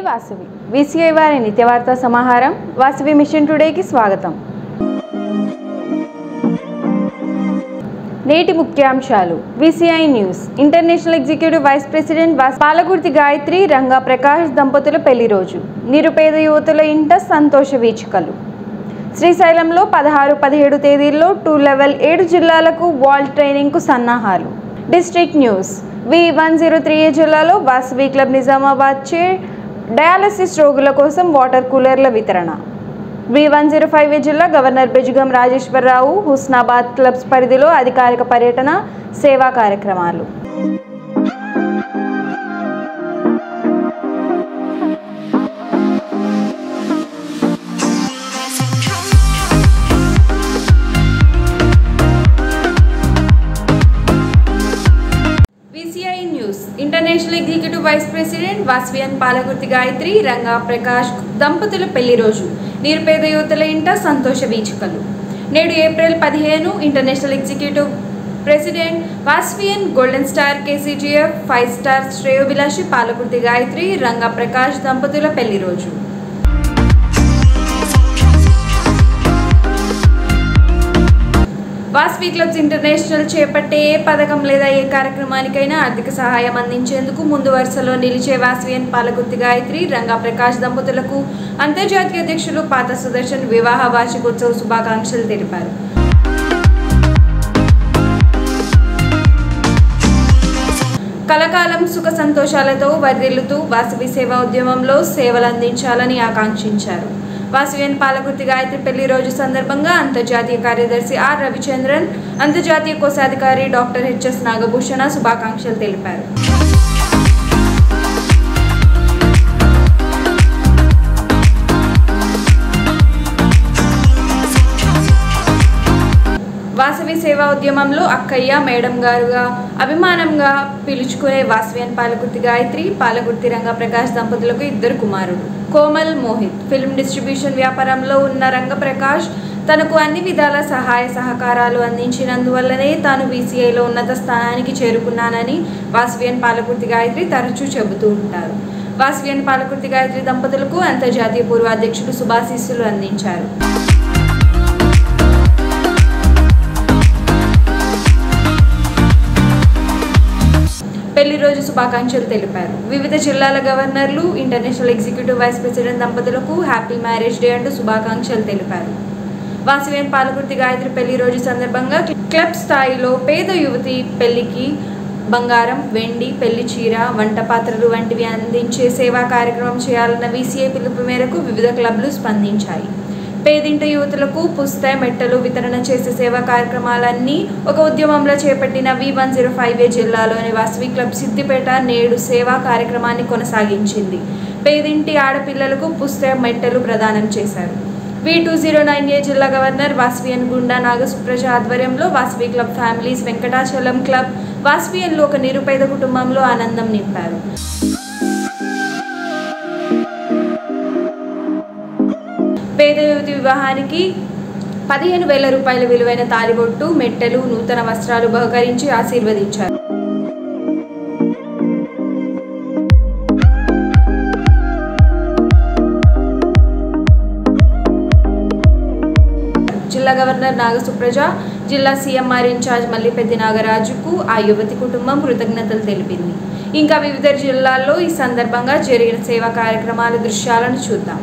Vasavi VCI వారి నిత్యవార్తా సమాహారం Vasavi machine టుడేకి స్వాగతం నేటి ముఖ్యాంశాలు VCI news international executive vice president వాస్ పాలకుర్తి గాయత్రి రంగా ప్రకాష్ దంపతుల పెళ్లి రోజు నిరుపేద యువతుల ఇంట సంతోష వీచికలు శ్రీశైలంలో పదహారు పదిహేడు తేదీల్లో టూ లెవెల్ ఏడు జిల్లాలకు వాల్ ట్రైనింగ్కు సన్నాహాలు district news V one zero three A జిల్లాలో వాసవి క్లబ్ నిజామాబాద్ చే డయాలసిస్ రోగుల కోసం వాటర్ కూలర్ల వితరణ V one zero five A జిల్లా గవర్నర్ బెజుగం రాజేశ్వరరావు హుస్నాబాద్ క్లబ్స్ పరిధిలో అధికారిక పర్యటన సేవా కార్యక్రమాలు VCI news international executive vice president Vasavian Palakurthi Gayatri Ranga Prakash దంపతుల పెళ్లి రోజు నిరుపేద యువతుల ఇంట సంతోష వీచికలు నేడు ఏప్రిల్ పదిహేను international executive president Vasavian golden star KCGF five star శ్రేయోభిలాషి పాలకుర్తి గాయత్రి రంగా ప్రకాష్ దంపతుల పెళ్లి రోజు వాస్వి క్లబ్స్ ఇంటర్నేషనల్ చేపట్టే ఏ పథకం లేదా ఏ కార్యక్రమానికైనా ఆర్థిక సహాయం అందించేందుకు ముందు వరుసలో నిలిచే వాస్వియన్ పాలకుర్తి గాయత్రి రంగా ప్రకాష్ దంపతులకు అంతర్జాతీయ అధ్యక్షులు పాత సుదర్శన్ వివాహ వార్షికోత్సవ శుభాకాంక్షలు తెలిపారు కలకాలం సుఖ సంతోషాలతో వర్ధిల్లుతూ వాసవి సేవా ఉద్యమంలో సేవలు అందించాలని ఆకాంక్షించారు వాసవియన్ పాలకుర్తి గాయత్రి పెళ్లి రోజు సందర్భంగా అంతర్జాతీయ కార్యదర్శి ఆర్ రవిచంద్రన్ అంతర్జాతీయ కోశాధికారి డాక్టర్ హెచ్ఎస్ నాగభూషణ శుభాకాంక్షలు తెలిపారు వాసవి సేవా ఉద్యమంలో అక్కయ్య మేడం గారుగా అభిమానంగా పిలుచుకునే వాసవియన్ పాలకుర్తి గాయత్రి పాలకుర్తి రంగ ప్రకాష్ దంపతులకు ఇద్దరు కుమారుడు కోమల్ మోహిత్ ఫిల్మ్ డిస్ట్రిబ్యూషన్ వ్యాపారంలో ఉన్న రంగప్రకాష్ తనకు అన్ని విధాల సహాయ సహకారాలు అందించినందువల్లనే తాను బీసీఐలో ఉన్నత స్థానానికి చేరుకున్నానని వాసవియన్ పాలకుర్తి గాయత్రి తరచూ చెబుతూ ఉంటారు వాసవియన్ పాలకుర్తి గాయత్రి దంపతులకు అంతర్జాతీయ పూర్వాధ్యక్షుడు శుభాశీస్సులు అందించారు పెళ్లి రోజు శుభాకాంక్షలు తెలిపారు వివిధ జిల్లాల గవర్నర్లు ఇంటర్నేషనల్ ఎగ్జిక్యూటివ్ వైస్ ప్రెసిడెంట్ దంపతులకు హ్యాపీ మ్యారేజ్ డే అంటూ శుభాకాంక్షలు తెలిపారు వాసవేన్ పాలకుర్తి గాయత్రి పెళ్లి రోజు సందర్భంగా క్లబ్ స్థాయిలో పేద యువతి పెళ్లికి బంగారం వెండి పెళ్లి చీర వంట పాత్రలు వంటివి అందించే సేవా కార్యక్రమం చేయాలన్న వీసీఐ పిలుపు మేరకు వివిధ క్లబ్లు స్పందించాయి పేదింటి యువతులకు పుస్తక మెట్టలు వితరణ చేసే సేవా కార్యక్రమాలన్నీ ఒక ఉద్యమంలో చేపట్టిన V one zero five A జిల్లాలోని వాసవి క్లబ్ సిద్దిపేట నేడు సేవా కార్యక్రమాన్ని కొనసాగించింది పేదింటి ఆడపిల్లలకు పుస్తక మెట్టలు ప్రదానం చేశారు V two zero nine A జిల్లా గవర్నర్ వాస్వియన్ గుండా నాగసుప్రజ ఆధ్వర్యంలో Vasavi club families Venkatachalam club వాస్వియన్లో ఒక నిరుపేద కుటుంబంలో ఆనందం నింపారు పేద యువతి వివాహానికి పదిహేను వేల రూపాయల విలువైన తాలిబొట్టు మెట్టెలు నూతన వస్త్రాలు బహుకరించి ఆశీర్వదించారు జిల్లా గవర్నర్ నాగసుప్రజ జిల్లా సీఎంఆర్ ఇన్ఛార్జ్ మల్లిపెద్ది నాగరాజుకు ఆ యువతి కుటుంబం కృతజ్ఞతలు తెలిపింది ఇంకా వివిధ జిల్లాల్లో ఈ సందర్భంగా జరిగిన సేవా కార్యక్రమాల దృశ్యాలను చూద్దాం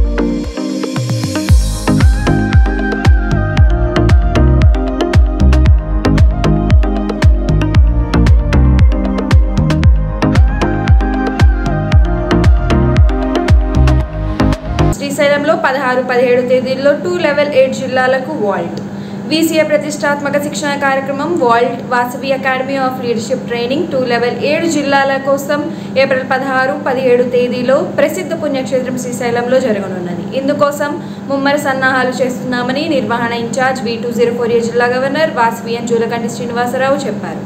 శ్రీశైలంలో పదహారు పదిహేడు తేదీల్లో టూ లెవెల్ ఎయిట్ జిల్లాలకు వాల్ట్ వీసీఏ ప్రతిష్టాత్మక శిక్షణ కార్యక్రమం VALT Vasavi academy of leadership training two level ఏడు జిల్లాల కోసం ఏప్రిల్ పదహారు పదిహేడు తేదీలో ప్రసిద్ధ పుణ్యక్షేత్రం శ్రీశైలంలో జరగనున్నది ఇందుకోసం ముమ్మర సన్నాహాలు చేస్తున్నామని నిర్వహణ in charge V two zero four A జిల్లా గవర్నర్ వాసవియన్ జూలకంటి శ్రీనివాసరావు చెప్పారు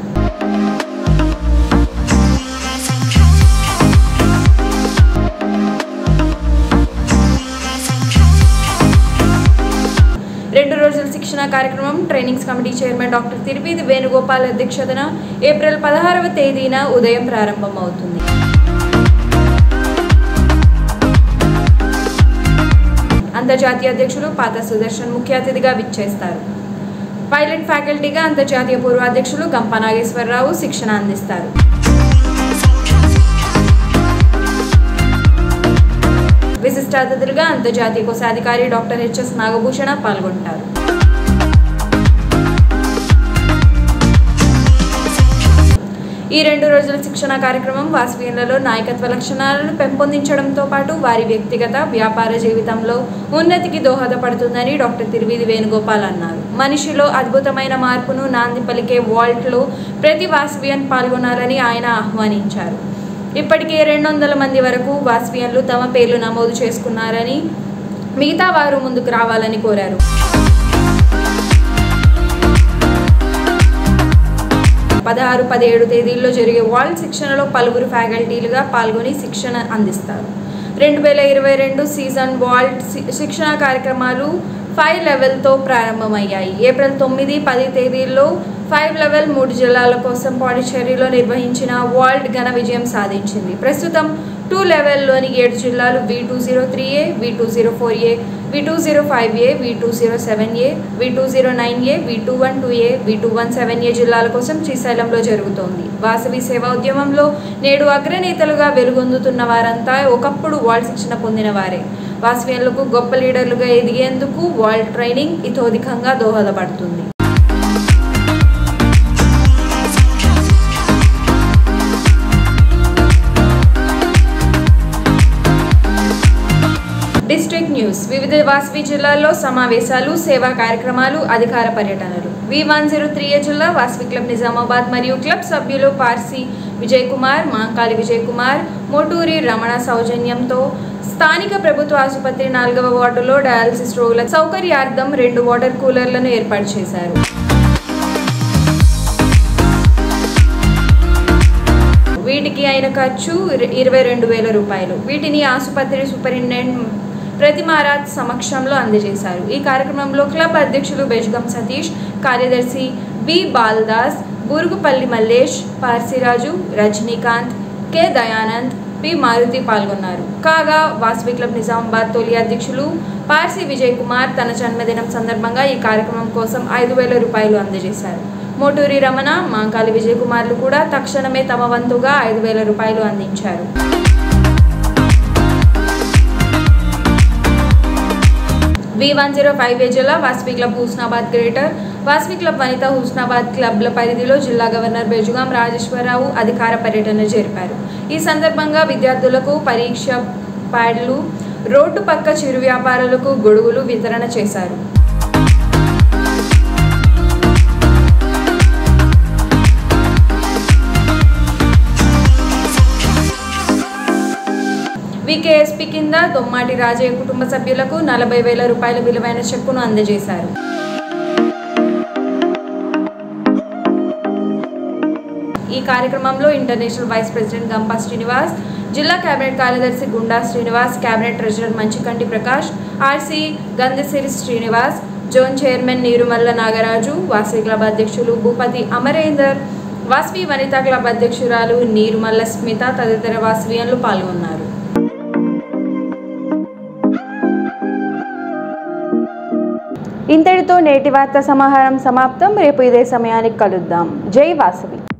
రెండు రోజుల శిక్షణ కార్యక్రమం trainings committee chairman doctor Tirupati Venugopal అధ్యక్షతన ఏప్రిల్ పదహారవ తేదీన ఉదయం ప్రారంభమవుతుంది అంతర్జాతీయ అధ్యక్షులు పాత సుదర్శన్ ముఖ్య అతిథిగా విచ్చేస్తారు పైలట్ ఫ్యాకల్టీగా అంతర్జాతీయ పూర్వ అధ్యక్షులు గంప నాగేశ్వరరావు శిక్షణ అందిస్తారు విశిష్ట అతిథులుగా అంతర్జాతీయ కోశాధికారి డాక్టర్ హెచ్ఎస్ నాగభూషణ పాల్గొంటారు ఈ రెండు రోజుల శిక్షణ కార్యక్రమం వాసవీయులలో నాయకత్వ లక్షణాలను పెంపొందించడంతో పాటు వారి వ్యక్తిగత వ్యాపార జీవితంలో ఉన్నతికి దోహదపడుతుందని డాక్టర్ తిరువిది వేణుగోపాల్ అన్నారు మనిషిలో అద్భుతమైన మార్పును నాంది పలికే వాల్ట్లో ప్రతి వాసవియన్ పాల్గొనాలని ఆయన ఆహ్వానించారు ఇప్పటికే రెండు వందల మంది వరకు వాసవియన్లు తమ పేర్లు నమోదు చేసుకున్నారని మిగతా వారు ముందుకు రావాలని కోరారు పదహారు పదిహేడు తేదీల్లో జరిగే వరల్డ్ శిక్షణలో పలువురు ఫ్యాకల్టీలుగా పాల్గొని శిక్షణ అందిస్తారు రెండు వేల ఇరవై రెండు సీజన్ వరల్డ్ శిక్షణ కార్యక్రమాలు ఫైవ్ లెవెల్తో ప్రారంభమయ్యాయి ఏప్రిల్ తొమ్మిది పది తేదీల్లో ఫైవ్ లెవెల్ మూడు జిల్లాల కోసం పాండిచ్చేరిలో నిర్వహించిన వరల్డ్ ఘన విజయం సాధించింది ప్రస్తుతం టూ లెవెల్లోని ఏడు జిల్లాలు V two zero three A V two zero four A V two zero five A V two zero seven A V two zero nine A V two one two A V two one seven A జిల్లాల కోసం శ్రీశైలంలో జరుగుతోంది వాసవి సేవా ఉద్యమంలో నేడు అగ్రనేతలుగా వెలుగొందుతున్న వారంతా ఒకప్పుడు wall శిక్షణ పొందిన వారే వాసవ్యులకు గొప్ప లీడర్లుగా ఎదిగేందుకు వాల్ ట్రైనింగ్ ఇతోధికంగా దోహదపడుతుంది డిస్ట్రిక్ట్ న్యూస్ వివిధ వాసవి జిల్లాల్లో సమావేశాలు సేవా కార్యక్రమాలు అధికార పర్యటనలు V one zero three A జిల్లా వాసవి క్లబ్ నిజామాబాద్ మరియు క్లబ్ సభ్యులు పార్సీ విజయ్ కుమార్ మాంకాలి విజయ్ కుమార్ మోటూరి రమణ సౌజన్యంతో స్థానిక ప్రభుత్వ ఆసుపత్రి నాలుగవ వార్డులో డయాలసిస్ రోగుల సౌకర్యార్థం రెండు వాటర్ కూలర్లను ఏర్పాటు చేశారు వీటికి అయిన ఖర్చు ఇర- ఇరవై రెండు వేల రూపాయలు వీటిని ఆసుపత్రి సూపరింటెండెంట్ ప్రతిమారాజ్ సమక్షంలో అందజేశారు ఈ కార్యక్రమంలో క్లబ్ అధ్యక్షులు బెజ్గం సతీష్ కార్యదర్శి B Baldas Burugupalli Mallesh Parsiraju Rajinikanth K Dayanand P Maruti పాల్గొన్నారు కాగా వాసవి క్లబ్ నిజామాబాద్ తొలి అధ్యక్షులు పార్సి విజయ్ కుమార్ తన జన్మదినం సందర్భంగా ఈ కార్యక్రమం కోసం ఐదు వేల రూపాయలు అందజేశారు మోటూరి రమణ మాంకాలి విజయ్ కుమార్లు కూడా తక్షణమే తమ వంతుగా ఐదు వేల రూపాయలు అందించారు V one zero five A జిల్లా Vasavi club Husnabad greater Vasavi club Vanitha Husnabad క్లబ్ల పరిధిలో జిల్లా గవర్నర్ బెజుగాం రాజేశ్వరరావు అధికార పర్యటన జరిపారు ఈ సందర్భంగా విద్యార్థులకు పరీక్ష ప్యాడ్లు రోడ్డు పక్క చిరు వ్యాపారులకు గొడుగులు వితరణ చేశారు వికేఎస్పి కింద దొమ్మాటి రాజయ్య కుటుంబ సభ్యులకు నలభై వేల రూపాయల విలువైన చెక్కును అందజేశారు ఈ కార్యక్రమంలో international vice president Gampa Srinivas జిల్లా కేబినెట్ కార్యదర్శి Gunda Srinivas cabinet treasurer Manchikanti Prakash RC Gandhasiri Srinivas zone chairman Neerumalla Nagaraju Vasavi club అధ్యక్షులు భూపతి అమరేందర్ వాసవి వనితా క్లబ్ అధ్యక్షురాలు నీరుమల్ల స్మిత తదితర వాసవియన్లు పాల్గొన్నారు ఇంతటితో నేటి వార్త సమాహారం సమాప్తం రేపు ఇదే సమయానికి కలుద్దాం జై వాసవి